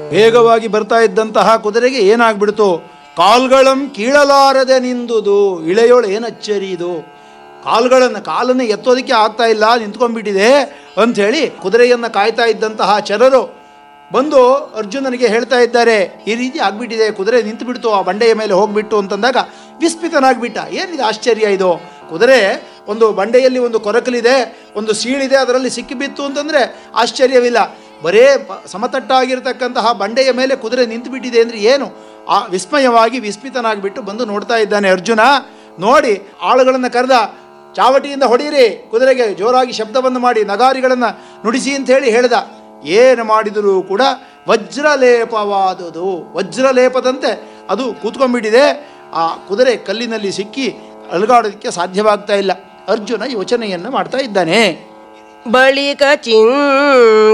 ವೇಗವಾಗಿ ಬರ್ತಾ ಇದ್ದಂತಹ ಕುದುರೆಗೆ ಏನಾಗ್ಬಿಡ್ತು ಕಾಲ್ಗಳಂ ಕೀಳಲಾರದೆ ನಿಂದುದು ಇಳೆಯೋಳು ಏನು ಅಚ್ಚರಿ ಇದು ಕಾಲ್ಗಳನ್ನು ಕಾಲನ್ನು ಎತ್ತೋದಕ್ಕೆ ಆಗ್ತಾ ಇಲ್ಲ ನಿಂತ್ಕೊಂಡ್ಬಿಟ್ಟಿದೆ ಅಂಥೇಳಿ ಕುದುರೆಯನ್ನು ಕಾಯ್ತಾ ಇದ್ದಂತಹ ಚರರು ಬಂದು ಅರ್ಜುನನಿಗೆ ಹೇಳ್ತಾ ಇದ್ದಾರೆ ಈ ರೀತಿ ಆಗ್ಬಿಟ್ಟಿದೆ ಕುದುರೆ ನಿಂತು ಬಿಡ್ತು ಆ ಬಂಡೆಯ ಮೇಲೆ ಹೋಗ್ಬಿಟ್ಟು ಅಂತಂದಾಗ ವಿಸ್ಮಿತನಾಗ್ಬಿಟ್ಟ ಏನಿದೆ ಆಶ್ಚರ್ಯ ಇದು ಕುದುರೆ ಒಂದು ಬಂಡೆಯಲ್ಲಿ ಒಂದು ಕೊರಕಲಿದೆ ಒಂದು ಸೀಳಿದೆ ಅದರಲ್ಲಿ ಸಿಕ್ಕಿಬಿತ್ತು ಅಂತಂದರೆ ಆಶ್ಚರ್ಯವಿಲ್ಲ ಬರೇ ಪ- ಸಮತಟ್ಟಾಗಿರ್ತಕ್ಕಂತಹ ಬಂಡೆಯ ಮೇಲೆ ಕುದುರೆ ನಿಂತು ಬಿಟ್ಟಿದೆ ಅಂದರೆ ಏನು ಆ ವಿಸ್ಮಯವಾಗಿ ವಿಸ್ಮಿತನಾಗಿಬಿಟ್ಟು ಬಂದು ನೋಡ್ತಾ ಇದ್ದಾನೆ ಅರ್ಜುನ ನೋಡಿ ಆಳುಗಳನ್ನು ಕರೆದ ಚಾವಟಿಯಿಂದ ಹೊಡೀರಿ ಕುದುರೆಗೆ ಜೋರಾಗಿ ಶಬ್ದವನ್ನು ಮಾಡಿ ನಗಾರಿಗಳನ್ನು ನುಡಿಸಿ ಅಂತ ಹೇಳಿ ಹೇಳ್ದ ಏನು ಮಾಡಿದರೂ ಕೂಡ ವಜ್ರಲೇಪವಾದುದು ವಜ್ರಲೇಪದಂತೆ ಅದು ಕೂತ್ಕೊಂಡ್ಬಿಟ್ಟಿದೆ ಆ ಕುದುರೆ ಕಲ್ಲಿನಲ್ಲಿ ಸಿಕ್ಕಿ ಅಲುಗಾಡೋದಕ್ಕೆ ಸಾಧ್ಯವಾಗ್ತಾ ಇಲ್ಲ ಅರ್ಜುನ ಯೋಚನೆಯನ್ನು ಮಾಡ್ತಾ ಇದ್ದಾನೆ ಬಳಿಕ ಚಿಂತ